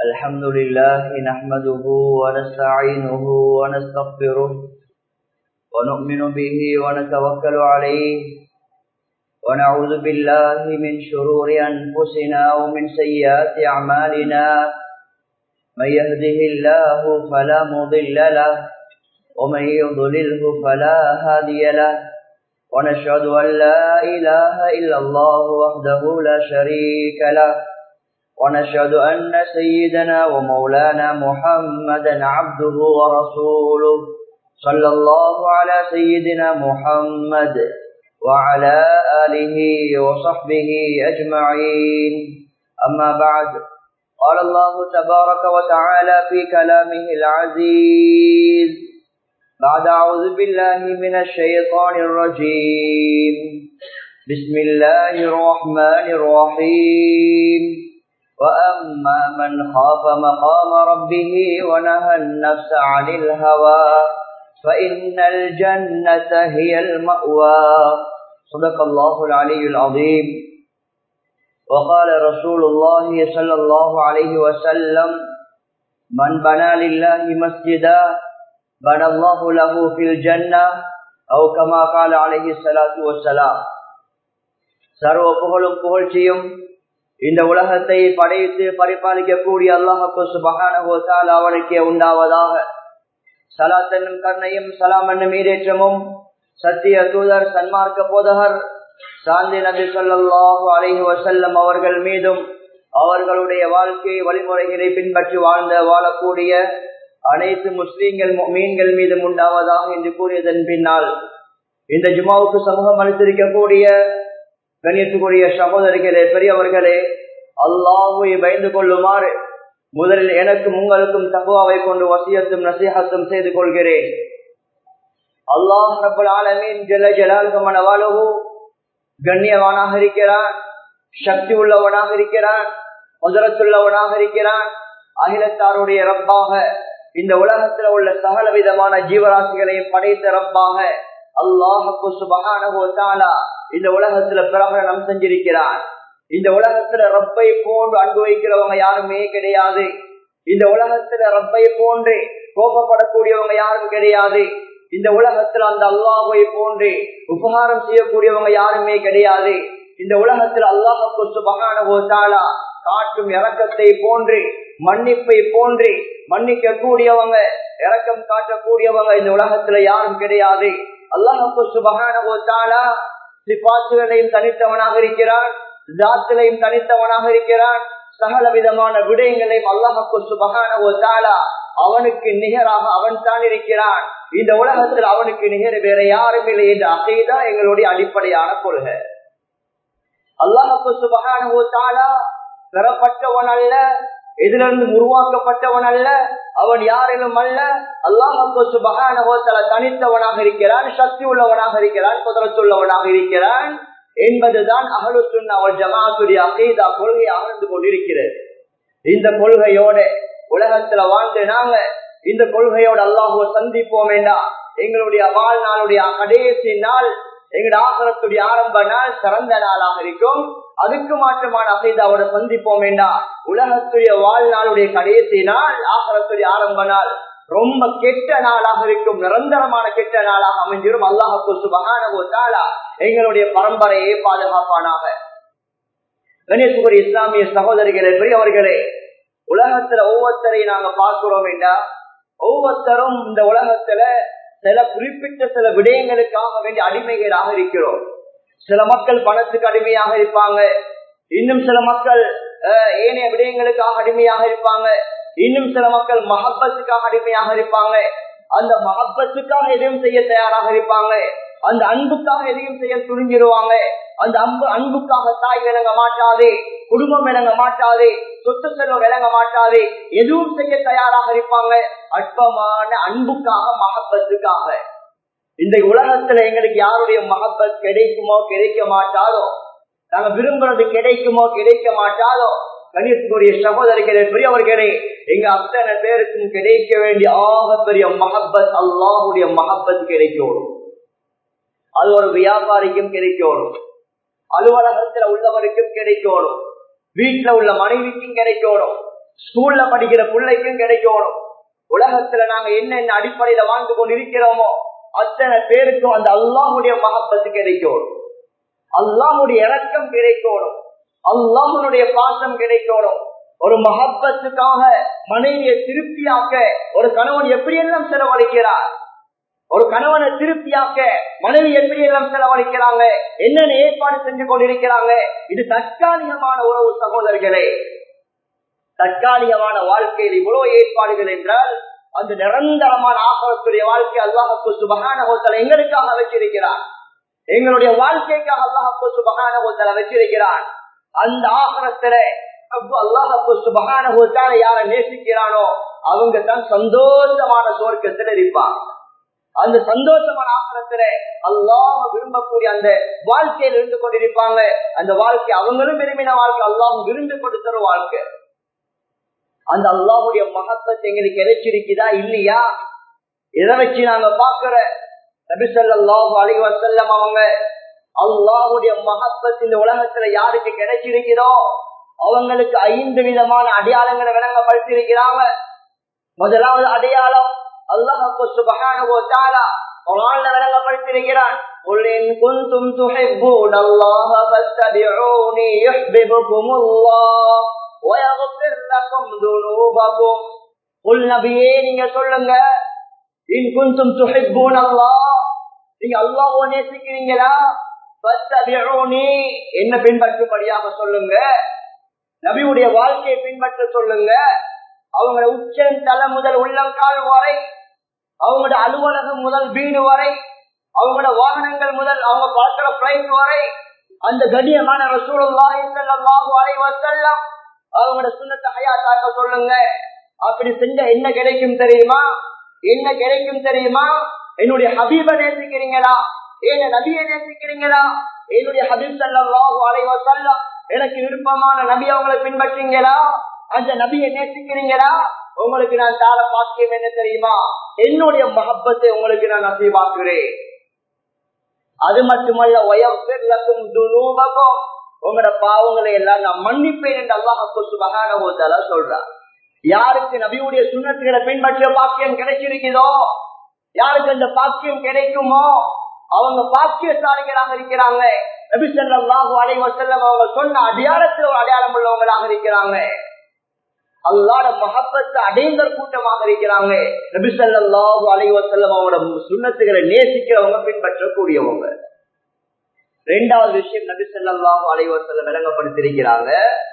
الحمد لله نحمده ونستعينه ونستغفره ونؤمن به ونتوكل عليه ونعوذ بالله من شرور أنفسنا ومن سيئات أعمالنا من يهده الله فلا مضل له ومن يضلله فلا هادي له ونشهد أن لا إله إلا الله وحده لا شريك له ونشهد أن سيدنا ومولانا محمدا عبده ورسوله صلى الله على سيدنا محمد وعلى آله وصحبه أجمعين أما بعد قال الله تبارك وتعالى في كلامه العزيز بعد أعوذ بالله من الشيطان الرجيم بسم الله الرحمن الرحيم وأما من خاف مقام ربه ونهى النفس عن الهوى فإن الجنة هي المأوى صدق الله العلي العظيم وقال رسول الله صلى الله عليه وسلم من بنى لله مسجدا بنى الله له في الجنة أو كما قال عليه الصلاة والسلام சர்வ புகழும் புகழ்ச்சியும் இந்த உலகத்தை படைத்து பரிபாலிக்கக்கூடிய அல்லாஹு சுபகான அவனுக்கே உண்டாவதாக சலாத் என்னும் கண்ணையும் சலாம் என்னும் ஈரேற்றமும் சத்திய தூதர் சன்மார்க்க போதகர் சாந்தி நபி சொல்லாஹு அலிஹி வசல்லம் அவர்கள் மீதும் அவர்களுடைய வாழ்க்கை வழிமுறைகளை பின்பற்றி வாழ்ந்த வாழக்கூடிய அனைத்து முஸ்லீம்கள் மீன்கள் மீதும் உண்டாவதாக என்று கூறியதன் பின்னால் இந்த ஜுமாவுக்கு சமூகம் அளித்திருக்கக்கூடிய கண்ணியத்துக்குரிய சகோதரிகளே பெரியவர்களே அல்லாஹுவை பயந்து கொள்ளுமாறு முதலில் எனக்கும் உங்களுக்கும் தகுவாவை கொண்டு வசியத்தும் நசீகத்தும் செய்து கொள்கிறேன் அல்லாஹ் ரபுல் ஆலமீன் ஜல ஜலாலுகமனவாலகு கண்ணியவானாக இருக்கிறான் சக்தி உள்ளவனாக இருக்கிறான் முதலத்துள்ளவனாக இருக்கிறான் அகிலத்தாருடைய ரப்பாக இந்த உலகத்துல உள்ள சகல விதமான ஜீவராசிகளையும் படைத்த ரப்பாக அல்லாஹு சுபகான இந்த உலகத்துல பிரகடனம் செஞ்சிருக்கிறான் இந்த உலகத்துல ரப்பை போன்று அன்பு வைக்கிறவங்க யாருமே கிடையாது இந்த உலகத்துல ரப்பை போன்று கோபப்படக்கூடியவங்க யாரும் கிடையாது இந்த உலகத்துல அந்த அல்லாஹை போன்று உபகாரம் செய்யக்கூடியவங்க யாருமே கிடையாது இந்த உலகத்துல அல்லாஹுக்கு சுபகான காட்டும் இறக்கத்தை போன்று மன்னிப்பை போன்று மன்னிக்க கூடியவங்க இறக்கம் காட்டக்கூடியவங்க இந்த உலகத்துல யாரும் கிடையாது அல்லாஹுக்கு சுபகான சிபாசுகளையும் தனித்தவனாக இருக்கிறான் ஜாத்திலையும் தனித்தவனாக இருக்கிறான் சகல விதமான விடயங்களையும் அல்லாஹுக்கு சுபகான அவனுக்கு நிகராக அவன் தான் இருக்கிறான் இந்த உலகத்தில் அவனுக்கு நிகர வேற யாரும் இல்லை என்ற அசைதான் எங்களுடைய அடிப்படையான கொள்கை அல்லாஹுக்கு சுபகான பெறப்பட்டவன் அல்ல இதிலிருந்து உருவாக்கப்பட்டவன் அல்ல அவன் யாரிலும் அல்ல அல்லாஹு சுபகான தனித்தவனாக இருக்கிறான் சக்தி உள்ளவனாக இருக்கிறான் குதிரத்துள்ளவனாக இருக்கிறான் என்பதுதான் அகலுசுன் அவள் ஜமாத்துடைய அகைதா கொள்கை அகழ்ந்து கொண்டிருக்கிறது இந்த கொள்கையோட உலகத்துல வாழ்ந்து நாங்க இந்த கொள்கையோட அல்லாஹுவ சந்திப்போம் வேண்டாம் எங்களுடைய வாழ்நாளுடைய கடைசி நாள் எங்களுடைய ஆகரத்துடைய ஆரம்ப நாள் சிறந்த நாளாக இருக்கும் அதுக்கு மாற்றமான அசைதாவோட சந்திப்போம் வேண்டாம் உலகத்துடைய வாழ்நாளுடைய கடைசி நாள் ஆகரத்துடைய ஆரம்ப நாள் ரொம்ப கெட்ட நாளாக இருக்கும் நிரந்தரமான கெட்ட நாளாக அமைஞ்சிடும் அல்லாஹு சுபகானா எங்களுடைய பரம்பரையே பாதுகாப்பானாக கணேசுகுரி இஸ்லாமிய சகோதரிகளே பெரியவர்களே உலகத்துல ஒவ்வொருத்தரையும் நாங்க பார்க்கிறோம் என்றா ஒவ்வொருத்தரும் இந்த உலகத்துல சில குறிப்பிட்ட சில விடயங்களுக்காக வேண்டிய அடிமைகளாக இருக்கிறோம் சில மக்கள் பணத்துக்கு அடிமையாக இருப்பாங்க இன்னும் சில மக்கள் ஏனைய விடயங்களுக்காக அடிமையாக இருப்பாங்க இன்னும் சில மக்கள் மகப்பத்துக்காக அடிமையாக இருப்பாங்க அந்த மகப்பத்துக்காக எதையும் செய்ய தயாராக இருப்பாங்க அந்த அன்புக்காக எதையும் செய்ய துணிஞ்சிருவாங்க அந்த அன்பு அன்புக்காக தாய் விளங்க மாட்டாதே குடும்பம் விளங்க மாட்டாதே சொத்து செல்வம் விளங்க மாட்டாதே எதுவும் செய்ய தயாராக இருப்பாங்க அற்பமான அன்புக்காக மகப்பத்துக்காக இந்த உலகத்துல எங்களுக்கு யாருடைய மகப்பத் கிடைக்குமோ கிடைக்க மாட்டாதோ நாங்க விரும்புறது கிடைக்குமோ கிடைக்க மாட்டாதோ கணியத்துக்குரிய சகோதரிகளே பெரியவர்களே எங்க அத்தனை பேருக்கும் கிடைக்க வேண்டிய ஆக பெரிய மகப்பத் அல்லாஹுடைய மகப்பத் கிடைக்கணும் அது ஒரு வியாபாரிக்கும் கிடைக்கணும் அலுவலகத்துல உள்ளவருக்கும் கிடைக்கணும் வீட்டுல உள்ள மனைவிக்கும் கிடைக்கணும் ஸ்கூல்ல படிக்கிற பிள்ளைக்கும் கிடைக்கணும் உலகத்துல நாங்க என்னென்ன அடிப்படையில வாழ்ந்து கொண்டு இருக்கிறோமோ அத்தனை பேருக்கும் அந்த அல்லாஹுடைய மகப்பத்து கிடைக்கணும் அல்லாஹுடைய இறக்கம் கிடைக்கணும் அல்லாஹனுடைய பாசம் கிடைக்கணும் ஒரு மகப்பத்துக்காக மனைவியை திருப்தியாக்க ஒரு கணவன் எப்படியெல்லாம் செலவழிக்கிறார் ஒரு கணவனை திருப்தியாக்க மனைவி எப்படி எல்லாம் செலவழிக்கிறாங்க என்னென்ன ஏற்பாடு செஞ்சு கொண்டிருக்கிறாங்க இது தற்காலிகமான உறவு சகோதரர்களே தற்காலிகமான வாழ்க்கையில் இவ்வளவு ஏற்பாடுகள் என்றால் அந்த நிரந்தரமான ஆகக்கூடிய வாழ்க்கை அல்லாஹப்பு சுபகான ஹோத்தல எங்களுக்காக வச்சிருக்கிறார் எங்களுடைய வாழ்க்கைக்காக அல்லாஹப்பு சுபகான ஹோத்தல வச்சிருக்கிறான் அந்த ஆகரத்துல அல்லாஹப்பு சுபகான ஹோத்தால யார நேசிக்கிறானோ அவங்க தான் சந்தோஷமான சோர்க்கத்தில் இருப்பாங்க அந்த சந்தோஷமான ஆசிரத்துல அல்லாம விரும்பக்கூடிய அந்த வாழ்க்கையில் இருந்து கொண்டிருப்பாங்க அந்த வாழ்க்கை அவங்களும் விரும்பின வாழ்க்கை அல்லாம விருந்து கொடுத்துற வாழ்க்கை அந்த அல்லாஹுடைய மகத்தத்தை எங்களுக்கு கிடைச்சிருக்குதா இல்லையா இதை வச்சு நாங்க பாக்குற நபிசல்லாஹு அலைவ செல்லம் அவங்க அல்லாஹுடைய மகத்தத் இந்த உலகத்துல யாருக்கு கிடைச்சிருக்கிறோ அவங்களுக்கு ஐந்து விதமான அடையாளங்களை விளங்கப்படுத்திருக்கிறாங்க முதலாவது அடையாளம் அல்லாஹு சுபஹானஹு தஆலா குர்ஆன்ல விளங்கப்படுத்தியிருக்கிறான் قل إن كنتم تحبون الله فاتبعوني يحببكم الله ويغفر لكم ذنوبكم قل நபியே நீங்க சொல்லுங்க இன் குந்தும் துஹிப்பூன் அல்லாஹ் நீங்க அல்லாஹ்வை நேசிக்கிறீங்களா ஃபத்தபிஊனி என்ன பின்பற்றும்படியாக சொல்லுங்க நபியுடைய வாழ்க்கையை பின்பற்ற சொல்லுங்க அவங்களோட உச்சம் தலை முதல் உள்ளங்கால் வரை அவங்களோட அலுவலகம் முதல் வீடு வரை அவங்களோட வாகனங்கள் முதல் அவங்க பார்க்கிற பிளைட் வரை அந்த கடியமான ரசூலுல்லாஹி ஸல்லல்லாஹு அலைஹி வஸல்லம் அவங்களோட சுண்ணத்தை ஹயாத்தாக்க சொல்லுங்க அப்படி செஞ்சா என்ன கிடைக்கும் தெரியுமா என்ன கிடைக்கும் தெரியுமா என்னுடைய ஹபீப நேசிக்கிறீங்களா என்ன நபியை நேசிக்கிறீங்களா என்னுடைய ஹபீப் ஸல்லல்லாஹு அலைஹி வஸல்லம் எனக்கு விருப்பமான நபி அவங்களை பின்பற்றீங்களா அந்த நபியை நேசிக்கிறீங்களா உங்களுக்கு நான் தார பாக்கியம் என்ன தெரியுமா என்னுடைய மகப்பத்தை உங்களுக்கு நான் நசீவாக்குறேன் அது மட்டுமல்ல வயக்கும் துனூபகம் உங்களோட பாவங்களை எல்லாம் நான் மன்னிப்பேன் என்று அல்லாஹு சுபகான சொல்றார் யாருக்கு நபியுடைய சுண்ணத்துகளை பின்பற்ற பாக்கியம் கிடைச்சிருக்குதோ யாருக்கு அந்த பாக்கியம் கிடைக்குமோ அவங்க பாக்கியசாலிகளாக இருக்கிறாங்க நபி சொல்லாஹு அலைவசல்லம் அவங்க சொன்ன அடையாளத்தில் ஒரு அடையாளம் உள்ளவங்களாக இருக்கிறாங்க அல்லாட மகப்பத்தை அடைந்த கூட்டமாக இருக்கிறாங்க நபி சொல்லாஹு அலைவசல்லம் அவங்களோட சுண்ணத்துகளை நேசிக்கிறவங்க பின்பற்றக்கூடியவங்க ரெண்டாவது விஷயம் நபி சொல்லாஹு அலைவசல்லம் விளங்கப்படுத்திருக்கிறாங்க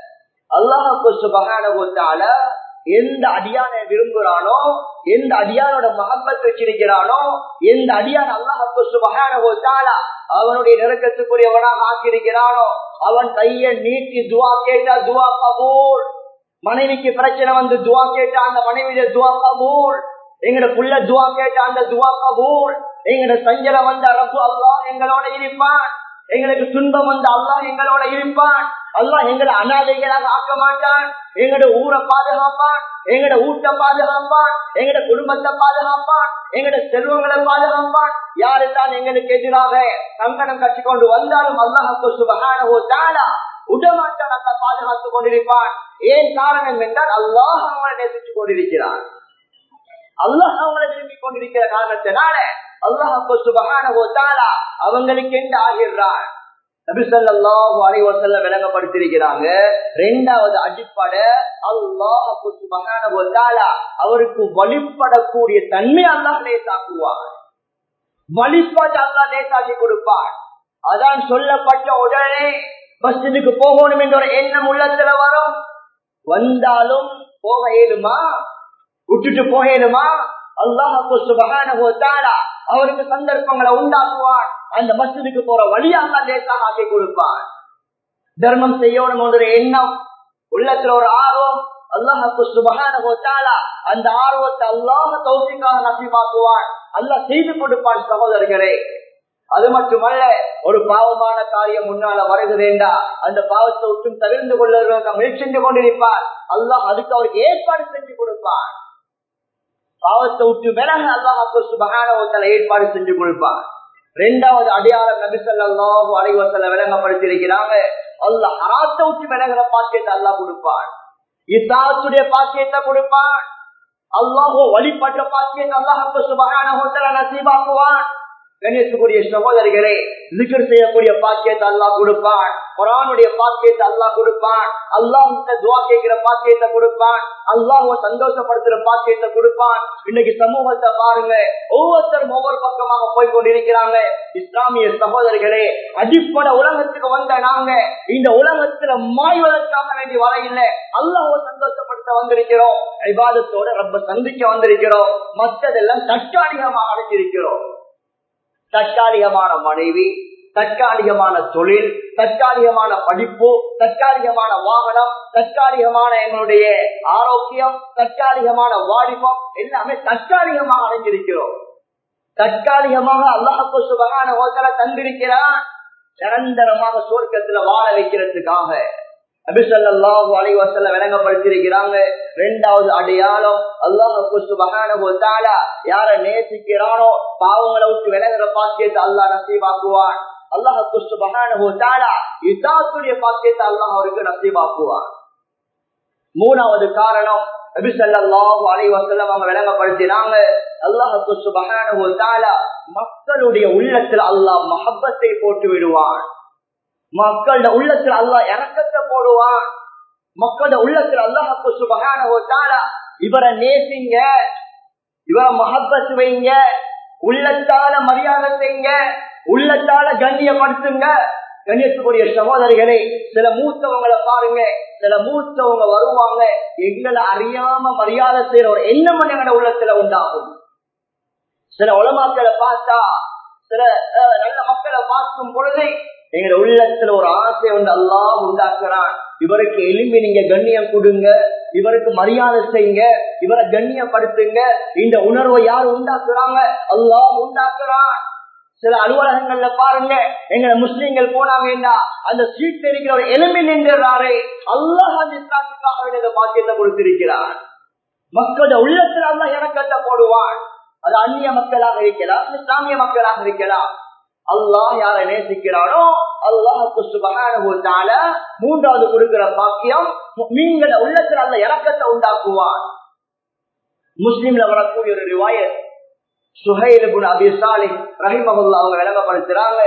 அல்லாஹு சுபகான எந்த அடியான விரும்புறானோ எந்த அடியானோட மகப்பத் வச்சிருக்கிறானோ எந்த அடியான அல்லாஹு சுபகான அவனுடைய நெருக்கத்துக்குரியவனாக ஆக்கியிருக்கிறானோ அவன் கைய நீட்டி துவா கேட்டா துவா கபூர் மனைவிக்கு பிரச்சனை வந்து துவா கேட்டா அந்த மனைவிய துவா கபூல் எங்கட புள்ள துவா கேட்டா அந்த துவா கபூல் எங்கட சஞ்சலம் வந்த ரப்பு அல்லாஹ் எங்களோட இருப்பான் எங்களுக்கு துன்பம் வந்த அல்லாஹ் எங்களோட இருப்பான் அல்லாஹ் எங்களை அனாதைகளாக ஆக்க மாட்டான் எங்கட ஊரை பாதுகாப்பான் எங்கட ஊட்ட பாதுகாப்பான் எங்கட குடும்பத்தை பாதுகாப்பான் எங்கட செல்வங்களை பாதுகாப்பான் யாரு தான் எங்களுக்கு எதிராக சங்கடம் கட்டிக்கொண்டு வந்தாலும் அல்லாஹு சுபகானோ தானா உடமாட்டான் அல்ல பாதுகாத்துக் கொண்டிருப்பான் ஏன் காரணம் என்றால் அல்லாஹ் அவங்களை நேசித்துக் கொண்டிருக்கிறான் அல்லாஹ் அவங்களை விரும்பி கொண்டிருக்கிற காரணத்தினால அல்லாஹ் சுபகானோ தாலா அவங்களுக்கு என்று ஆகிறான் நபிசல்லாஹு அலைவசல்ல விளங்கப்படுத்திருக்கிறாங்க ரெண்டாவது அடிப்படை அல்லாஹு சுபகானோ தாலா அவருக்கு வழிபடக்கூடிய தன்மை அல்லாஹ் லேசாக்குவார் வழிபாட்டு அல்லாஹ் லேசாக்கி கொடுப்பார் அதான் சொல்லப்பட்ட உடனே மஸ்ஜிதுக்கு போகணும் என்ற ஒரு எண்ணம் உள்ளத்துல வரும் வந்தாலும் போக இயலுமா விட்டுட்டு போகலுமா அல்லாஹு சுபகான அவருக்கு சந்தர்ப்பங்களை உண்டாக்குவான் அந்த மஸ்ஜிதுக்கு போற வழியாக லேசாக ஆக்கி கொடுப்பான் தர்மம் செய்யணும் ஒரு எண்ணம் உள்ளத்துல ஒரு ஆர்வம் அல்லாஹு சுபகான அந்த ஆர்வத்தை அல்லாஹ தௌசிக்காக நசிமாக்குவான் அல்லாஹ் செய்து கொடுப்பான் சகோதரர்களே அது மட்டுமல்ல ஒரு பாவமான காரியம் முன்னால வருகிறேண்டா அந்த பாவத்தை விட்டும் தவிர்ந்து கொள்ள முயற்சி செஞ்சு கொண்டிருப்பார் அல்லாஹ் அதுக்கு அவருக்கு ஏற்பாடு செஞ்சு கொடுப்பார் பாவத்தை விட்டு விலக அல்லாஹ் சுபகான ஏற்பாடு செஞ்சு கொடுப்பார் ரெண்டாவது அடையாளம் நபிசல்லாஹு அலைவசல்ல விளங்கப்படுத்தியிருக்கிறாங்க அல்லாஹ் ஹராத்தை விட்டு விலகிற பாக்கியத்தை அல்லாஹ் கொடுப்பான் இசாத்துடைய பாக்கியத்தை கொடுப்பான் அல்லாஹோ வழிபட்ட பாக்கியத்தை அல்லாஹு சுபகான ஹோட்டல நசீபாக்குவான் கணேசக்கூடிய சகோதரிகளே ஜிகர் செய்யக்கூடிய பாக்கியத்தை அல்லாஹ் கொடுப்பான் குரானுடைய பாக்கியத்தை அல்லாஹ் கொடுப்பான் அல்லாஹ் துவா கேட்கிற பாக்கியத்தை கொடுப்பான் அல்லாஹ் சந்தோஷப்படுத்துற பாக்கியத்தை கொடுப்பான் இன்னைக்கு சமூகத்தை பாருங்க ஒவ்வொருத்தரும் ஒவ்வொரு பக்கமாக போய் கொண்டிருக்கிறாங்க இஸ்லாமிய சகோதரிகளே அடிப்படை உலகத்துக்கு வந்த நாங்க இந்த உலகத்துல மாய்வதற்காக வேண்டி வர இல்லை அல்லாஹ் சந்தோஷப்படுத்த வந்திருக்கிறோம் விவாதத்தோட ரொம்ப சந்திக்க வந்திருக்கிறோம் மற்றதெல்லாம் தற்காலிகமாக அடைஞ்சிருக்கிறோம் தற்காலிகமான மனைவி தற்காலிகமான தொழில் தற்காலிகமான படிப்பு தற்காலிகமான வாகனம் தற்காலிகமான எங்களுடைய ஆரோக்கியம் தற்காலிகமான வாலிபம் எல்லாமே தற்காலிகமாக அடைஞ்சிருக்கிறோம் தற்காலிகமாக அல்லாஹு சுபகான ஓசல தந்திருக்கிறான் நிரந்தரமாக சுவர்க்கத்துல வாழ வைக்கிறதுக்காக அபிசல்லாஹு அலைவசல்ல விளங்கப்படுத்திருக்கிறாங்க ரெண்டாவது அடையாளம் அல்லாஹு சுபகான யார நேசிக்கிறானோ பாவங்களை விட்டு விலகிற பாக்கியத்தை அல்லாஹ் நசீவாக்குவான் அல்லாஹு சுபகான இதாத்துடைய பாக்கியத்தை அல்லாஹ் அவருக்கு நசீவாக்குவான் மூணாவது காரணம் நபிசல்லாஹு அலைவசல்லம் அவங்க விளங்கப்படுத்தினாங்க அல்லாஹு சுபகான மக்களுடைய உள்ளத்தில் அல்லாஹ் மஹப்பத்தை போட்டு விடுவான் மக்களோட உள்ளத்தில் அல்லாஹ் இறக்கத்தை போடுவான் மக்களோட உள்ளத்தில் அல்லாஹு சுபகான இவரை நேசிங்க இவரை மஹப்பத் வைங்க உள்ளத்தால மரியாதை செய்யுங்க உள்ளத்தால கண்ணியப்படுத்துங்க கண்ணியத்துக்குரிய சகோதரிகளே சில மூத்தவங்களை பாருங்க சில மூத்தவங்க வருவாங்க எங்களை அறியாம மரியாதை செய்யற ஒரு எண்ணம் எங்களோட உள்ளத்துல உண்டாகும் சில உலமாக்களை பார்த்தா சில நல்ல மக்களை பார்க்கும் பொழுது எங்க உள்ளத்துல ஒரு ஆசை வந்து அல்லாஹ் உண்டாக்குறான் இவருக்கு எலும்பி நீங்க கண்ணியம் கொடுங்க இவருக்கு மரியாதை செய்யுங்க இவரை கண்ணியப்படுத்துங்க இந்த உணர்வை யார் உண்டாக்குறாங்க அல்லாஹ் உண்டாக்குறான் சில அலுவலகங்கள்ல பாருங்க எங்க முஸ்லீம்கள் போனாங்கன்னா அந்த சீட் இருக்கிற ஒரு எலும்பி நின்றாரே அல்லாஹ் அந்த பாக்கியத்தை கொடுத்திருக்கிறார் மக்களோட உள்ளத்துல அல்லாஹ் இறக்கத்தை போடுவான் அது அந்நிய மக்களாக இருக்கலாம் இஸ்லாமிய மக்களாக இருக்கலாம் அல்லாஹ் யாரை நேசிக்கிறானோ அல்லாஹுக்கு சுபகான மூன்றாவது கொடுக்கிற பாக்கியம் மீன்கள உள்ளத்தில் அந்த இறக்கத்தை உண்டாக்குவான் முஸ்லீம்ல வரக்கூடிய ஒரு ரிவாயத் சுஹைல் அபி சாலி ரஹிமகுல்லா அவங்க விளங்கப்படுத்துறாங்க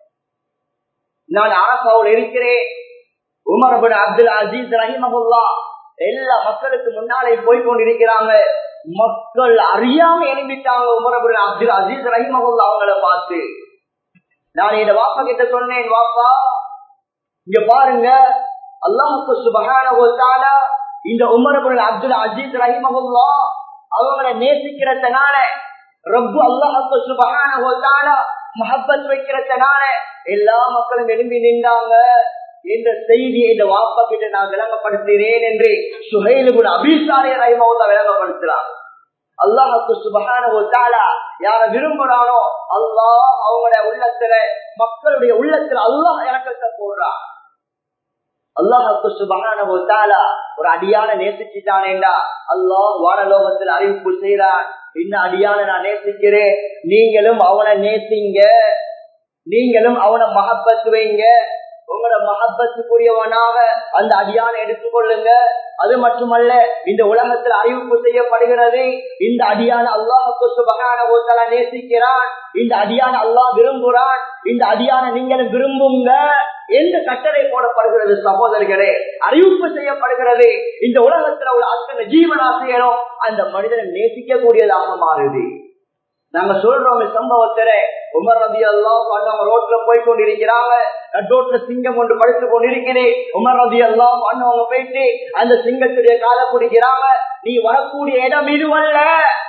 நான் அரசாவோடு இருக்கிறேன் உமர் அப்துல் அசீஸ் ரஹிமகுல்லா எல்லா மக்களுக்கு முன்னாலே போய் கொண்டிருக்கிறாங்க மக்கள் அறியாம எழுப்பிட்டாங்க உமர் அப்துல் அசீஸ் ரஹிமகுல்லா அவங்கள பார்த்து நான் இந்த வாப்பா கிட்ட சொன்னேன் வாப்பா இங்க பாருங்க அல்லாஹுக்கு சுபகான இந்த உமரபுல் அப்துல் அஜீத் ரஹிமகுல்லா அவங்களை நேசிக்கிறதுனால ரப்பு அல்லாஹுக்கு சுபகான மஹப்பத் வைக்கிறதுனால எல்லா மக்களும் எழும்பி நின்றாங்க என்ற செய்தி இந்த வாப்பா கிட்ட நான் விளங்கப்படுத்தினேன் என்று சுகைலுகுல் அபிசாரிய ரஹிமகுல்லா விளங்கப்படுத்துறாங்க அல்லாஹுக்கு சுபகான யார விரும்புறானோ அல்லாஹ் அவங்களுடைய உள்ளத்துல மக்களுடைய உள்ளத்துல அல்லாஹ் இறக்கத்தை போடுறான் அல்லாஹுக்கு சுபகான ஒரு அடியான நேசிச்சுட்டானேண்டா அல்லாஹ் வானலோகத்தில் அறிவிப்பு செய்யறான் இன்னும் அடியான நான் நேசிக்கிறேன் நீங்களும் அவனை நேசிங்க நீங்களும் அவனை மகப்பத்து வைங்க உங்களோட மகப்பத்துக்குரியவனாக அந்த அடியான எடுத்துக்கொள்ளுங்க அது மட்டுமல்ல இந்த உலகத்தில் அறிவிப்பு செய்யப்படுகிறது இந்த அடியான அல்லாஹுக்கு சுபகான நேசிக்கிறான் இந்த அடியான அல்லாஹ் விரும்புகிறான் இந்த அடியான நீங்களும் விரும்புங்க எந்த கட்டளை போடப்படுகிறது சகோதரர்களே அறிவிப்பு செய்யப்படுகிறது இந்த உலகத்துல உள்ள அத்தனை ஜீவனாசியரும் அந்த மனிதனை நேசிக்க கூடியதாக மாறுது நாங்க சொல்றோம் சம்பவத்துல உமர் ரபி அல்லாம் ரோட்ல போய் கொண்டிருக்கிறாங்க ரோட்ல சிங்கம் கொண்டு படுத்து கொண்டிருக்கிறேன் உமர் ரபி அல்லாம் அவங்க போயிட்டு அந்த சிங்கத்துடைய காலை பிடிக்கிறாங்க நீ வரக்கூடிய இடம் இதுவல்ல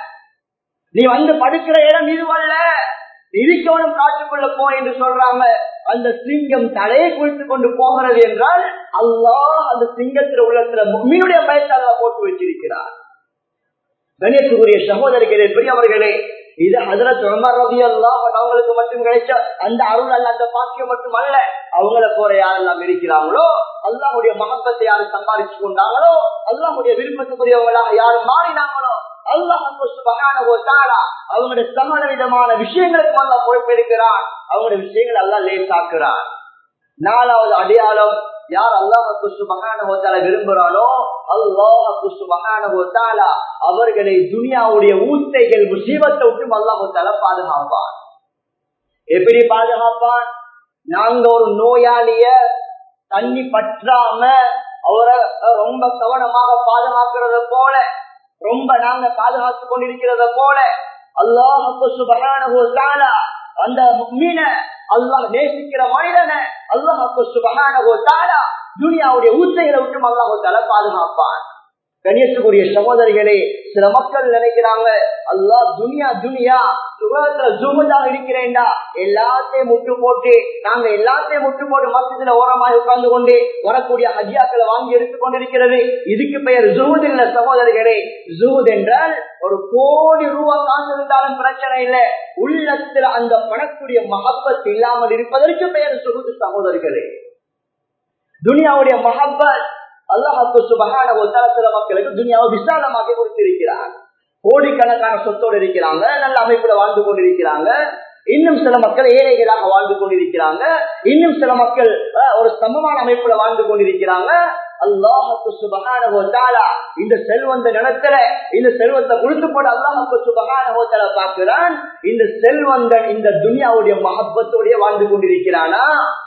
நீ வந்து படுக்கிற இடம் இதுவல்ல இருக்கவனும் காட்டுக்குள்ள போ என்று சொல்றாங்க அந்த சிங்கம் தலையை குளித்து கொண்டு போகிறது என்றால் அல்லாஹ் அந்த சிங்கத்தில் உள்ளத்துல மீனுடைய பயத்தால போட்டு வச்சிருக்கிறார் கணேசுக்குரிய சகோதரிகளே பெரியவர்களே இது ஹசரத் உமர் ரவி அல்லாஹ் அவங்களுக்கு மட்டும் கிடைச்ச அந்த அருள் அல்ல அந்த பாக்கியம் மட்டும் அல்ல அவங்கள போற யாரெல்லாம் இருக்கிறாங்களோ அல்லாஹுடைய மகப்பத்தை யாரு சம்பாதிச்சு கொண்டாங்களோ அல்லாஹுடைய விருப்பத்துக்குரியவங்களாக யாரு மாறினாங்களோ அவங்களுடைய சகல விதமான விஷயங்களுக்கு அல்லா பொறுப்பெடுக்கிறான் அவங்களுடைய விஷயங்கள் எல்லாம் லேசாக்குறான் நாலாவது அடையாளம் யார் அல்லாஹு சுபகான விரும்புறானோ அல்லாஹு சுபகான அவர்களை துனியாவுடைய ஊத்தைகள் முசீபத்தை விட்டு அல்லாஹால பாதுகாப்பான் எப்படி பாதுகாப்பான் நாங்க ஒரு நோயாளிய தண்ணி பற்றாம அவரை ரொம்ப கவனமாக பாதுகாக்கிறத போல ரொம்ப நாங்க பாதுகாத்து கொண்டிருக்கிறத போல அல்லாஹு சுபகான அந்த மீன அல்லாஹ் நேசிக்கிற மனிதனை அல்லாஹு சுபகான துனியாவுடைய ஊத்தைகளை விட்டு அல்லாஹால பாதுகாப்பான் கணியத்துக்குரிய சகோதரிகளே சில மக்கள் நினைக்கிறாங்க அல்லா துனியா துனியா உலகத்துல ஜூமதாக இருக்கிறேன்டா எல்லாத்தையும் முட்டு போட்டு நாங்க எல்லாத்தையும் முட்டு போட்டு மசத்துல ஓரமாக உட்கார்ந்து கொண்டு வரக்கூடிய ஹஜியாக்களை வாங்கி எடுத்துக் கொண்டிருக்கிறது இதுக்கு பெயர் ஜூத் இல்ல சகோதரிகளே ஜூத் என்றால் ஒரு கோடி ரூபாய் காசு இருந்தாலும் பிரச்சனை இல்லை உள்ளத்துல அந்த பணக்கூடிய மகப்பத் இல்லாமல் இருப்பதற்கு பெயர் சுகுது சகோதரிகளே துனியாவுடைய மகப்பத் அல்லாஹு சுபகான சில மக்களுக்கு துனியாவை விசாலமாக கொடுத்திருக்கிறார் கோடிக்கணக்கான சொத்தோடு இருக்கிறாங்க நல்ல அமைப்புல வாழ்ந்து கொண்டிருக்கிறாங்க இன்னும் சில மக்கள் ஏழைகளாக வாழ்ந்து கொண்டிருக்கிறாங்க இன்னும் சில மக்கள் ஒரு சமமான அமைப்புல வாழ்ந்து கொண்டிருக்கிறாங்க அல்லாஹுக்கு சுபகான இந்த செல்வந்த நிலத்துல இந்த செல்வத்தை கொடுத்து போட அல்லாஹுக்கு சுபகான பார்க்கிறான் இந்த செல்வந்தன் இந்த துனியாவுடைய மகப்பத்தோடைய வாழ்ந்து கொண்டிருக்கிறானா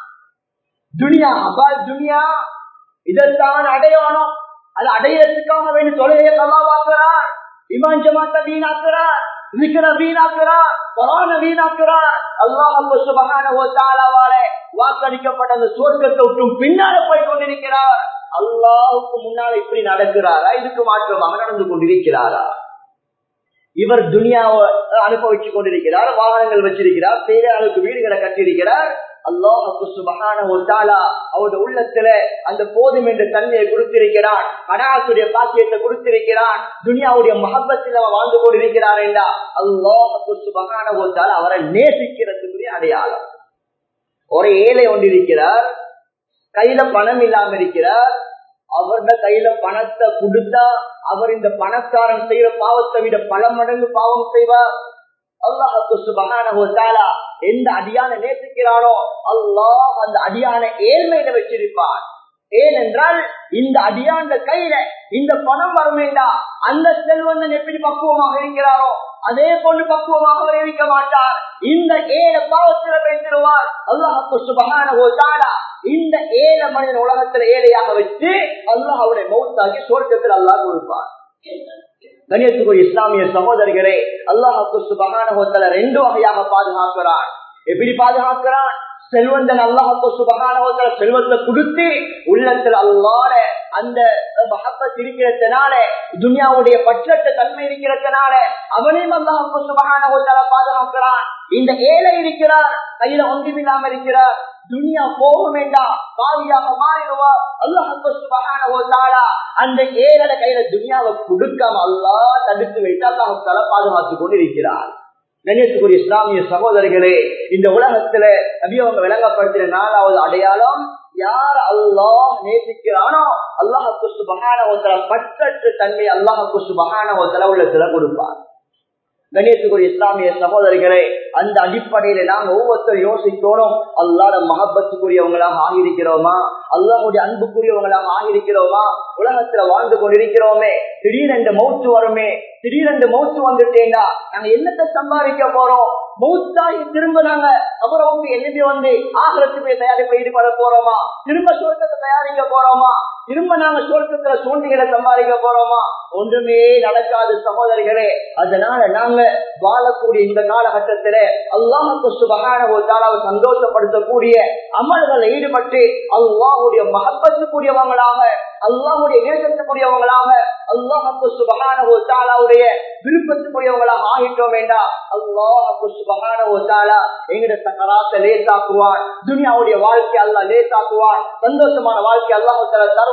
துனியா அபால் துனியா இதைத்தான் அடையணும் அது அடையறதுக்காக வேண்டி தொலையை கல்லாவாக்குறார் இமான் ஜமாத்த வீணாக்குறார் விக்கிர வீணாக்குறார் கொரோன வீணாக்குறார் அல்லாஹ் சுபகான வாக்களிக்கப்பட்ட அந்த சுவர்க்கத்தை விட்டும் பின்னால போய் கொண்டிருக்கிறார் அல்லாஹுக்கு முன்னால இப்படி நடக்கிறாரா இதுக்கு மாற்றமாக நடந்து கொண்டிருக்கிறாரா இவர் துனியாவை அனுபவிச்சு கொண்டிருக்கிறார் வாகனங்கள் வச்சிருக்கிறார் தேவையாளுக்கு வீடுகளை கட்டியிருக்கிறார் அல்லாஹு சுபகான அவருடைய உள்ளத்துல அந்த போதும் என்ற தன்மையை கொடுத்திருக்கிறான் அனாசுடைய பாக்கியத்தை கொடுத்திருக்கிறான் துனியாவுடைய மகப்பத்தில் அவன் வாழ்ந்து கொண்டிருக்கிறார் என்றா அல்லாஹு சுபகான அவரை நேசிக்கிறதுக்குரிய அடையாளம் ஒரு ஏழை ஒன்றிருக்கிறார் கையில பணம் இல்லாம இருக்கிறார் அவருடைய கையில பணத்தை கொடுத்தா அவர் இந்த பணக்காரன் செய்யற பாவத்தை விட பல மடங்கு பாவம் செய்வார் அல்லாஹு சுபகான எந்த அடியான நேசிக்கிறானோ அல்லாஹ் அந்த அடியான ஏழ்மையில வச்சிருப்பான் ஏனென்றால் இந்த அடியாண்ட கையில இந்த பணம் வருமேண்டா அந்த செல்வந்தன் எப்படி பக்குவமாக இருக்கிறாரோ அதே போன்று பக்குவமாக அவர் இருக்க மாட்டார் இந்த ஏழ பாவத்தில் பேசிடுவார் அல்லாஹு சுபகான இந்த ஏழ மனிதன் உலகத்துல ஏழையாக வச்சு அல்லாஹ் அவருடைய மௌத்தாக்கி சோர்க்கத்தில் அல்லாஹ் கொடுப்பார் கணியத்துக்குரிய இஸ்லாமிய சகோதரிகளே அல்லாஹு சுபகான ரெண்டு வகையாக பாதுகாக்கிறான் எப்படி பாதுகாக்கிறான் செல்வந்தன் அல்லாஹு சுபகான செல்வத்தை கொடுத்து உள்ளத்தில் அல்லாட அந்த மகப்பத் இருக்கிறதுனால துனியாவுடைய பற்றற்ற தன்மை இருக்கிறதுனால அவனையும் அல்லாஹு சுபகான பாதுகாக்கிறான் இந்த ஏழை இருக்கிறார் கையில ஒன்றுமில்லாம இருக்கிறார் துனியா போகும் வேண்டாம் பாவியாக மாறிடுவா அல்லாஹ் அந்த ஏழை கையில துனியாவை கொடுக்காம அல்லா தடுத்து வைத்து அல்லாஹால பாதுகாத்துக் கொண்டிருக்கிறார் கணேசக்குரிய இஸ்லாமிய சகோதரிகளே இந்த உலகத்துல நபியவங்க விளங்கப்படுத்தின நாலாவது அடையாளம் யார் அல்லாஹ் நேசிக்கிறானோ அல்லாஹுக்கு சுபகான பற்றற்ற தன்மை அல்லாஹுக்கு சுபகான உள்ளத்துல கொடுப்பார் கணேசக்குரிய இஸ்லாமிய சகோதரிகளே அந்த அடிப்படையில நாங்க ஒவ்வொருத்தரும் யோசிக்கணும் அல்லாத மகப்பத்துக்குரியவங்களாக ஆகியிருக்கிறோமா அல்லாஹுடைய அன்புக்குரியவங்களாக ஆகியிருக்கிறோமா உலகத்துல வாழ்ந்து கொண்டிருக்கிறோமே திடீரென்று மௌத்து வருமே திடீரென்று மௌத்து வந்துட்டேன்னா நாங்க என்னத்தை சம்பாதிக்க போறோம் மௌத்தாகி திரும்ப நாங்க அப்புறம் வந்து எழுதி வந்து ஆகலத்துக்கு தயாரிப்பை ஈடுபட போறோமா திரும்ப சுவர்க்கத்தை தயாரிக்க போறோமா திரும்ப நாங்க சுவர்க்கத்துல சூழ்நிலை சம்பாதிக்க போறோமா ஒன்றுமே நடக்காது சகோதரிகளே அதனால நாங்க வாழக்கூடிய இந்த காலகட்டத்தில அல்லாஹுக்கு சுபகான தாளாவை சந்தோஷப்படுத்தக்கூடிய அமல்களை ஈடுபட்டு அல்லாஹுடைய மகப்பத்துக்குரியவங்களாக அல்லாஹுடைய நேசத்துக்குரியவங்களாக அல்லாஹுக்கு சுபகான தாளாவுடைய விருப்பத்துக்குரியவங்களாக ஆகிட்டோம் வேண்டாம் அல்லாஹுக்கு சுபகான தாளா எங்கிட்ட சக்கராத்த லேசாக்குவான் துனியாவுடைய வாழ்க்கை அல்லா லேசாக்குவான் சந்தோஷமான வாழ்க்கை அல்லாஹால தருவான்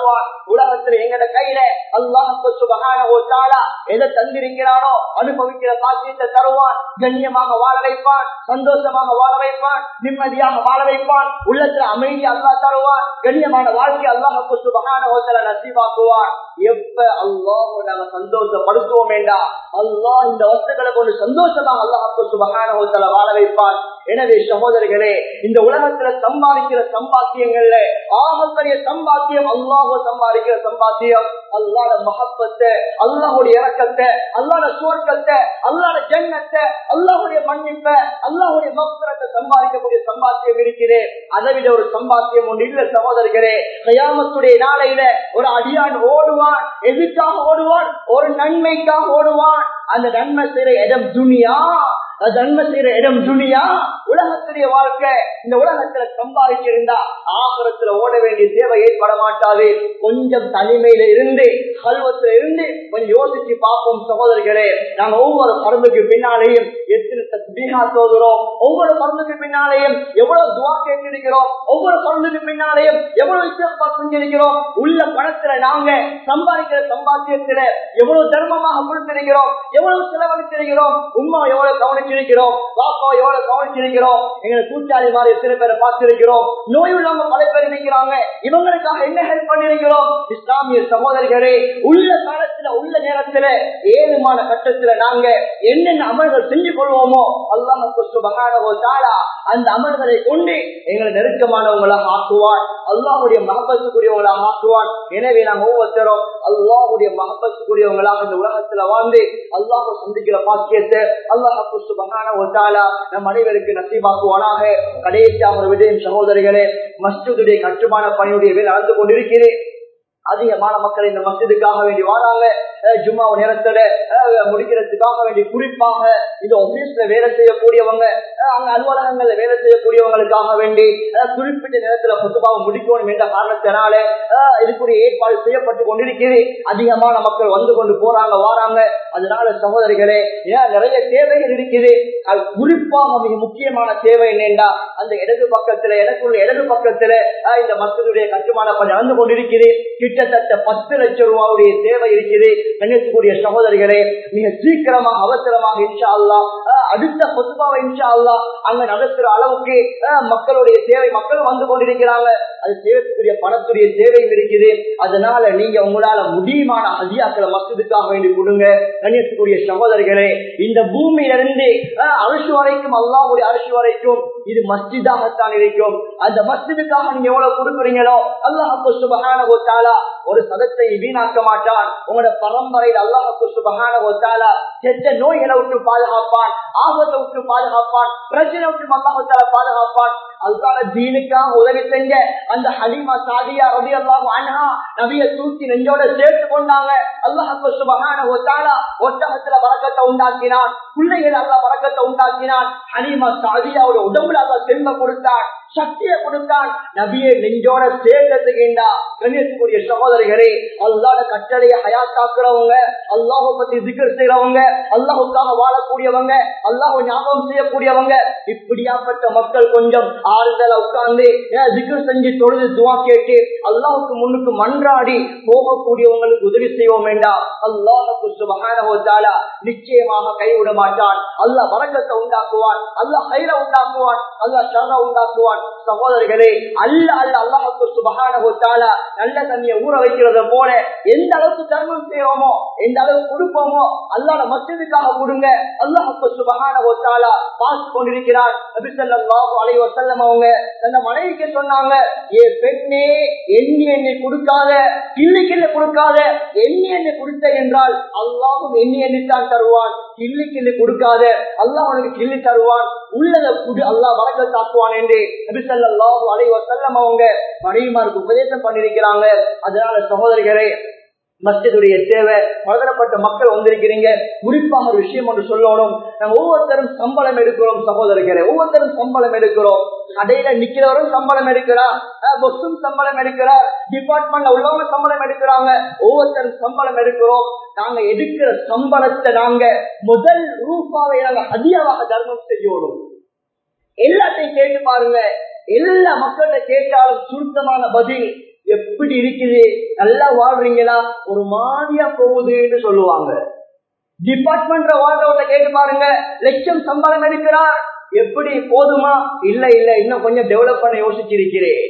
உலகத்துல எங்கட கையில அல்லாஹு சுபஹானஹு வ தஆலா எதை தந்திருக்கிறானோ அனுபவிக்கிற பாக்கியத்தை தருவான் கண்ணியமாக வாழ வைப்பான் சந்தோஷமாக வாழ வைப்பான் நிம்மதியாக வாழ வைப்பான் உள்ளத்துல அமைதி அல்லாஹ் தருவான் கண்ணியமான வாழ்க்கை அல்லாஹு சுபஹானஹு வ தஆலா நசீபாக்குவான் எப்ப அல்லாஹ் நாங்க சந்தோஷப்படுத்துவோம் வேண்டாம் அல்லாஹ் இந்த வஸ்துக்களை கொண்டு சந்தோஷமாக அல்லாஹு சுபஹானஹு வ தஆலா வாழ வைப்பான் எனவே சகோதரர்களே இந்த உலகத்துல சம்பாதிக்கிற சம்பாத்தியங்கள்ல ஆகப்பெரிய சம்பாத்தியம் அல்லாஹ் சம்பாதிக்கிற சம்பாத்தியம் அல்லாட மகப்பத்தை அல்லாஹுடைய இறக்கத்தை அல்லாட சுவர்க்கத்தை அல்லாட ஜன்னத்தை அல்லாஹுடைய மன்னிப்பை அல்லாஹுடைய மக்தரத்தை சம்பாதிக்கக்கூடிய சம்பாத்தியம் இருக்கிறேன் அதை விட ஒரு சம்பாத்தியம் ஒன்று இல்ல சகோதரர்களே கயாமத்துடைய நாளையில ஒரு அடியான் ஓடுவான் எதுக்காக ஓடுவான் ஒரு நன்மைக்காக ஓடுவான் அந்த நன்மை செய்யற இடம் துனியா நன்மை செய்யற இடம் துனியா உலகத்துடைய வாழ்க்கை இந்த உலகத்துல சம்பாதிச்சிருந்தா ஆகரத்துல ஓட வேண்டிய தேவை ஏற்பட மாட்டாது கொஞ்சம் தனிமையில இருந்து கல்வத்துல இருந்து கொஞ்சம் யோசிச்சு பார்ப்போம் சகோதரிகளே நாங்க ஒவ்வொரு பருந்துக்கு பின்னாலேயும் எத்தனை தஸ்பீஹா சோதுறோம் ஒவ்வொரு பருந்துக்கு பின்னாலேயும் எவ்வளவு துவா கேட்டிருக்கிறோம் ஒவ்வொரு பருந்துக்கு பின்னாலேயும் எவ்வளவு இசைப்பா செஞ்சிருக்கிறோம் உள்ள பணத்துல நாங்க சம்பாதிக்கிற சம்பாத்தியத்துல எவ்வளவு தர்மமாக கொடுத்திருக்கிறோம் எவ்வளவு செலவழித்திருக்கிறோம் உமா எவ்வளவு கவனிச்சிருக்கிறோம் பாப்பா எவ்வளவு கவனிச்சிருக்கிறோம் எங்களை கூட்டாளி மாதிரி எத்தனை பேரை பார்த்திருக்கிறோம் நோய் உள்ளவங்க பல பேர் இருக்கிறாங்க இவங்களுக்காக என்ன ஹெல்ப் பண்ணிருக்கிறோம் இஸ்லாமிய சகோதரர்களே உள்ள காலத்துல உள்ள நேரத்துல ஏழுமான கட்டத்துல நாங்க என்னென்ன அமல்கள் செஞ்சு கொள்வோமோ அல்லாஹ் சுபஹானஹு தஆலா அந்த அமல்களை கொண்டு எங்களை நெருக்கமானவங்களாக ஆக்குவான் அல்லாஹுடைய மகப்பத்துக்குரியவங்களாக ஆக்குவான் எனவே நாம் ஒவ்வொருத்தரும் அல்லாஹுடைய மகப்பத்துக்குரியவங்களாக இந்த உலகத்துல வாழ்ந்து அல்லாஹ் சந்திக்கிற பாக்கியத்தை அல்லாஹ் சுபஹானஹு தஆலா நம் அனைவருக்கு நசீபாக்குவானாக கடைசியாக ஒரு விஜயம் சகோதரிகளே மஸ்ஜிதுடைய கட்டுமான பணியுடைய வேலை நடந்து கொண்டிருக்கிறேன் அதிகமான மக்கள் இந்த மஸ்ஜிதுக்காக வேண்டி வராங்க ஜும்மா நேரத்துல முடிக்கிறதுக்காக வேண்டி குறிப்பாக இந்த ஆபீஸ்ல வேலை செய்யக்கூடியவங்க அங்க அலுவலகங்கள்ல வேலை செய்யக்கூடியவங்களுக்காக வேண்டி குறிப்பிட்ட நேரத்துல புத்துபாவை முடிக்கணும் என்ற காரணத்தினால இதுக்குரிய ஏற்பாடு செய்யப்பட்டு கொண்டிருக்கிறது அதிகமான மக்கள் வந்து கொண்டு போறாங்க வாராங்க அதனால சகோதரிகளே ஏன் நிறைய தேவைகள் இருக்குது அது குறிப்பாக மிக முக்கியமான தேவை என்னென்றா அந்த இடது பக்கத்துல எனக்குள்ள இடது பக்கத்துல இந்த மக்களுடைய கட்டுமான பணி நடந்து கொண்டிருக்கிறேன் கிட்டத்தட்ட பத்து லட்சம் ரூபாவுடைய தேவை இருக்குது கண்ணியத்துக்குரிய சகோதரிகளே மிக சீக்கிரமாக அவசரமாக இன்ஷா அல்லா அடுத்த பொதுவாக இன்ஷா அல்லா அங்க நடத்துற அளவுக்கு மக்களுடைய தேவை மக்களும் வந்து கொண்டிருக்கிறாங்க அது செய்யக்கூடிய பணத்துடைய தேவையும் இருக்குது அதனால நீங்க உங்களால முடியுமான ஹதியாக்களை மசதுக்காக வேண்டி கொடுங்க கண்ணியத்துக்குரிய சகோதரிகளே இந்த பூமியிலிருந்து அரிசி வரைக்கும் அல்லாவுடைய அரிசி வரைக்கும் இது மஸ்ஜிதாகத்தான் இருக்கும் அந்த மஸ்ஜிதுக்காக நீங்க எவ்வளவு கொடுக்குறீங்களோ அல்லாஹு சுபகான ஒரு சதத்தை வீணாக்க மாட்டான் உங்களோட பரம்பரையில் அல்லாஹு சுபகான செத்த நோய்களை விட்டு பாதுகாப்பான் ஆபத்தை விட்டு பாதுகாப்பான் பிரச்சனை விட்டு அல்லாஹால பாதுகாப்பான் அல்லாத தீனுக்காக உதவி செஞ்ச அந்த ஹலிமா சாதியா ரவி அல்லாஹ் அண்ணா நபிய தூக்கி நெஞ்சோட சேர்த்து கொண்டாங்க அல்லாஹு சுபகான ஒட்டகத்துல வரக்கத்தை உண்டாக்கினான் பிள்ளைகள் அல்ல வரக்கத்தை உண்டாக்கினான் ஹலிமா சாதியாவோட உடம்புல அல்ல செல்வ கொடுத்தான் சக்தியை கொடுத்தான் நபியை நெஞ்சோட சேர்க்கிறதுக்குண்டா கண்ணியத்துக்குரிய சகோதரிகளே அல்லாட கட்டளையை ஹயாத்தாக்குறவங்க அல்லாஹ் பத்தி திக்கர் செய்யறவங்க அல்லாஹுக்காக வாழக்கூடியவங்க அல்லாஹ் ஞாபகம் செய்யக்கூடியவங்க இப்படியாப்பட்ட மக்கள் கொஞ்சம் ஆறுதல உட்கார்ந்து திக்கர் செஞ்சு தொழுது துவா கேட்டு அல்லாஹுக்கு முன்னுக்கு மன்றாடி போகக்கூடியவங்களுக்கு உதவி செய்வோம் வேண்டாம் அல்லாஹுக்கு சுபகான நிச்சயமாக கைவிட மாட்டான் அல்லாஹ் வரக்கத்தை உண்டாக்குவான் அல்லாஹ் கையில உண்டாக்குவான் அல்லாஹ் ஷர உண்டாக்குவான் சகோதரர்களே அல்ல அல்ல அல்லாஹுக்கு சுபகான நல்ல தண்ணியை ஊற வைக்கிறத போல எந்த அளவுக்கு தர்மம் செய்யறோமோ எந்த அளவுக்கு கொடுப்போமோ அல்லாட மசிதுக்காக கொடுங்க அல்லாஹுக்கு சுபகான பார்த்து கொண்டிருக்கிறார் நபிசல்லாஹு அலைஹி வஸல்லம் அவங்க தந்த மனைவிக்கு சொன்னாங்க ஏ பெண்ணே எண்ணி எண்ணி கொடுக்காத கிள்ளி கிள்ளி கொடுக்காத எண்ணி எண்ணி கொடுத்த என்றால் அல்லாஹும் எண்ணி எண்ணித்தான் தருவான் கிள்ளி கிள்ளி கொடுக்காத அல்லாஹ் உனக்கு கிள்ளி தருவான் உள்ளத குடு அல்லாஹ் வரக்க தாக்குவான் என்று நபிசல்லாஹு அலைஹி வஸல்லம் அவங்க மனைவிமாருக்கு உபதேசம் பண்ணிருக்கிறாங்க அதனால சகோதரிகளே மஸ்ஜிதுடைய தேவை பலதரப்பட்ட மக்கள் வந்திருக்கிறீங்க குறிப்பாக ஒரு விஷயம் ஒன்று சொல்லணும் நம்ம ஒவ்வொருத்தரும் சம்பளம் எடுக்கிறோம் சகோதரர்களே ஒவ்வொருத்தரும் சம்பளம் எடுக்கிறோம் கடையில நிக்கிறவரும் சம்பளம் எடுக்கிறார் பொஸ்டும் சம்பளம் எடுக்கிறார் டிபார்ட்மெண்ட்ல உள்ளவங்க சம்பளம் எடுக்கிறாங்க ஒவ்வொருத்தரும் சம்பளம் எடுக்கிறோம் நாங்க எடுக்கிற சம்பளத்தை நாங்க முதல் ரூபாவை நாங்க அதிகமாக தர்மம் செய்யணும் எல்லாத்தையும் கேட்டு பாருங்க எல்லா மக்கள்கிட்ட கேட்டாலும் சுருக்கமான பதில் எப்படி இருக்குது நல்லா வாழ்றீங்களா ஒரு மாதிரியா போகுதுன்னு சொல்லுவாங்க டிபார்ட்மெண்ட் வாழ்றவங்க கேட்டு பாருங்க லட்சம் சம்பளம் எடுக்கிறார் எப்படி போதுமா இல்ல இல்ல இன்னும் கொஞ்சம் டெவலப் பண்ண யோசிச்சிருக்கிறேன்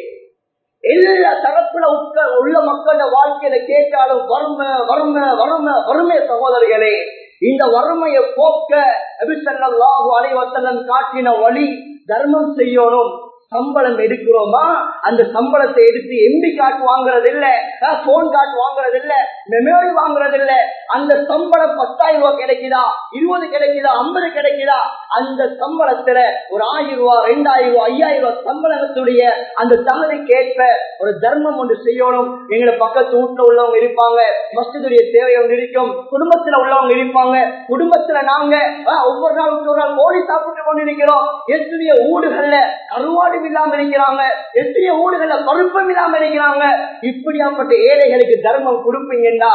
எல்லா தரப்புல உட்க உள்ள மக்களோட வாழ்க்கையில கேட்டாலும் வறுமை வறுமை வறுமை வறுமை சகோதரிகளே இந்த வறுமையை போக்க அபிசல்லாஹு அலைவசல்லம் காட்டின வழி தர்மம் செய்யணும் சம்பளம் எடுக்கிறோமா அந்த சம்பளத்தை எடுத்து எம்பி காட்டு வாங்குறது இல்ல போன் காட்டு வாங்குறது இல்ல மெமோரி வாங்குறது இல்ல அந்த சம்பளம் பத்தாயிரம் ரூபாய் கிடைக்குதா இருபது கிடைக்குதா ஐம்பது கிடைக்குதா அந்த சம்பளத்துல ஒரு ஆயிரம் ரூபாய் ரெண்டாயிரம் ரூபாய் ஐயாயிரம் ரூபாய் சம்பளத்துடைய அந்த தகுதிக்கேற்ப ஒரு தர்மம் ஒன்று செய்யணும் எங்களை பக்கத்து வீட்டுல உள்ளவங்க இருப்பாங்க மஸ்ஜிதுடைய தேவை ஒன்று இருக்கும் குடும்பத்துல உள்ளவங்க இருப்பாங்க குடும்பத்துல நாங்க ஒவ்வொரு நாள் ஒரு நாள் கோழி சாப்பிட்டு கொண்டிருக்கிறோம் எத்தனைய ஊடுகள்ல கருவாடு இல்லாம இருக்கிறாங்க எத்தனைய ஊடுகள்ல பருப்பம் இல்லாம இருக்கிறாங்க இப்படியாப்பட்ட ஏழைகளுக்கு தர்மம் கொடுப்பீங்கன்னா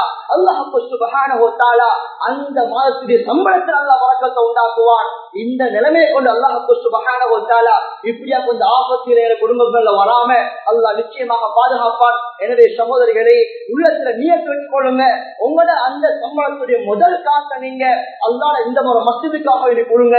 அல்லாஹாலா அந்த மாதத்துடைய சம்பளத்தில் அல்லா வழக்கத்தை உண்டாக்குவான் இந்த நிலைமையை கொண்டு அல்லாஹாலா இப்படியா கொஞ்சம் ஆபத்தில் குடும்பங்கள்ல வராம அல்லா நிச்சயமாக பாதுகாப்பான் எனவே சகோதரிகளே உள்ளத்துல நீயத்து வச்சு கொள்ளுங்க உங்களோட அந்த சம்பளத்துடைய முதல் காசை நீங்க அல்லாட இந்த முறை மசிதுக்காக வேண்டி கொடுங்க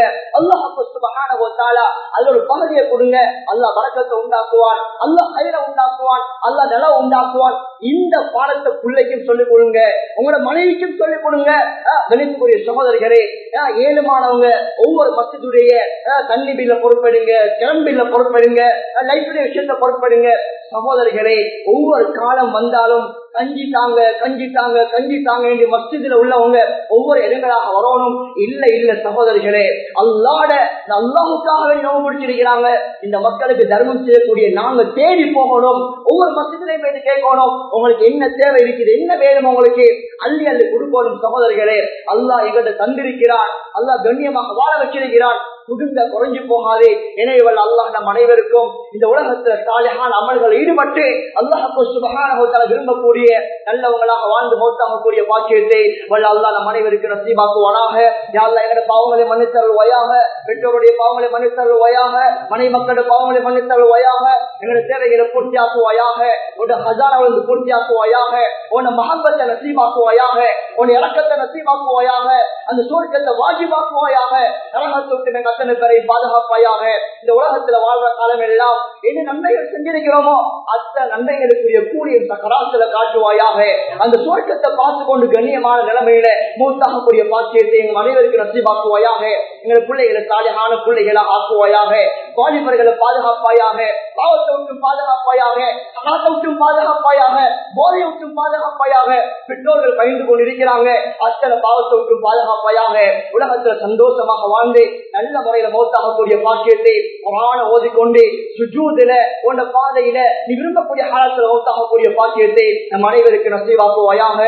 அல்லாஹாலா அது ஒரு பகுதியை கொடுங்க அல்லா வழக்கத்தை உண்டாக்குவான் அல்லா கயிறை உண்டாக்குவான் அல்லா நிலம் உண்டாக்குவான் இந்த பாடத்தை பிள்ளைக்கும் சொல்லிக் கொடுங்க உங்களோட மனைவிக்கும் சொல்லிக் கொடுங்க கணித்துக்குரிய சகோதரிகளே ஏழுமானவங்க ஒவ்வொரு மசத்துடைய தண்ணி பில்ல பொறுப்பெடுங்க கிளம்பில்ல பொறுப்பெடுங்க லைஃபுடைய விஷயத்த பொறுப்பெடுங்க சகோதரிகளே ஒவ்வொரு காலம் வந்தாலும் கஞ்சி தாங்க கஞ்சி தாங்க கஞ்சி தாங்க என்று மஸ்ஜிதுல உள்ளவங்க ஒவ்வொரு இடங்களாக வரணும் இல்ல இல்ல சகோதரிகளே அல்லாட அல்லாவுக்காகவே நோவு முடிச்சிருக்கிறாங்க இந்த மக்களுக்கு தர்மம் செய்யக்கூடிய நாங்க தேடி போகணும் ஒவ்வொரு மஸ்ஜிதிலையும் போய் கேட்கணும் உங்களுக்கு என்ன தேவை இருக்குது என்ன வேணும் உங்களுக்கு அள்ளி அள்ளி கொடுக்கணும் சகோதரிகளே அல்லாஹ் எங்கிட்ட தந்திருக்கிறான் அல்லாஹ் கண்ணியமாக வாழ வச்சிருக்கிறான் குடும்ப குறைஞ்சு போகாதே எனவே அல்லாஹ் நம் அனைவருக்கும் இந்த உலகத்துல சாலையான அமல்கள் ஈடுபட்டு அல்லாஹு சுபகான விரும்பக்கூடிய நல்லவங்களாக வாழ்ந்து மௌத்தாகக்கூடிய பாக்கியத்தை வல்ல அல்லாஹ் நம் அனைவருக்கு நசீபாக்குவானாக யாழ்லா எங்கட பாவங்களை மன்னித்தருள் வயாக பெற்றோருடைய பாவங்களை மன்னித்தருள் வயாக மனை மக்களுடைய பாவங்களை மன்னித்தருள் வயாக எங்களுடைய தேவைகளை பூர்த்தியாக்குவாயாக உன்னுடைய ஹசானாவிலிருந்து பூர்த்தியாக்குவாயாக உன்னை மகம்பத்தை நசீபாக்குவாயாக உன் இறக்கத்தை நசீபாக்குவாயாக அந்த சூழ்க்கத்தை வாஜிபாக்குவாயாக நரகத்துக்கு நாங்கள் அத்தனை பேரை பாதுகாப்பாயாக இந்த உலகத்துல வாழ்ற காலம் எல்லாம் என்ன நன்மைகள் செஞ்சிருக்கிறோமோ அத்தனை நன்மைகளுக்குரிய கூடிய கராசில காட்டுவாயாக அந்த சுவர்க்கத்தை பார்த்து கொண்டு கண்ணியமான நிலைமையில மூத்தாகக்கூடிய பாக்கியத்தை எங்கள் அனைவருக்கு நசிவாக்குவாயாக எங்கள் பிள்ளைகளை சாலையான பிள்ளைகளை ஆக்குவாயாக வாலிபர்களை பாதுகாப்பாயாக பாவத்தை விட்டும் பாதுகாப்பாயாக கலாத்தை விட்டும் பாதுகாப்பாயாக போதை விட்டும் பாதுகாப்பாயாக பெற்றோர்கள் பயந்து கொண்டிருக்கிறாங்க அத்தனை பாவத்தை விட்டும் பாதுகாப்பாயாக உலகத்துல சந்தோஷமாக வாழ்ந்து நல்ல முறையில மௌத்தாகக்கூடிய பாக்கியத்தை குரான ஓதிக்கொண்டு சுஜூதில உன்ன பாதையில நீ விரும்பக்கூடிய காலத்துல மௌத்தாகக்கூடிய பாக்கியத்தை நம் அனைவருக்கு நசீவாக்குவாயாக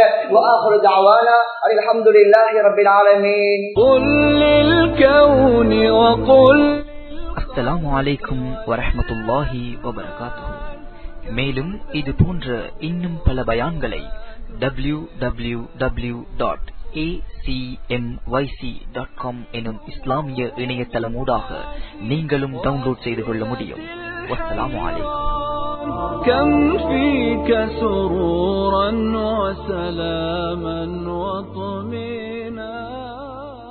அலமதுல்லாஹி ரபில் ஆலமீன் قل للكون وقل அஸ்ஸலாமு அலைக்கும் வரஹ்மத்துல்லாஹி வபரகாத்துஹு மேலும் இது போன்ற இன்னும் பல பயான்களை W W W dot dot com எனும் இஸ்லாமிய இணையதளமூடாக நீங்களும் டவுன்லோட் செய்து கொள்ள முடியும் வஸ்ஸலாமு அலைக்கும் كم فيك سرورا وسلاما وطمئنا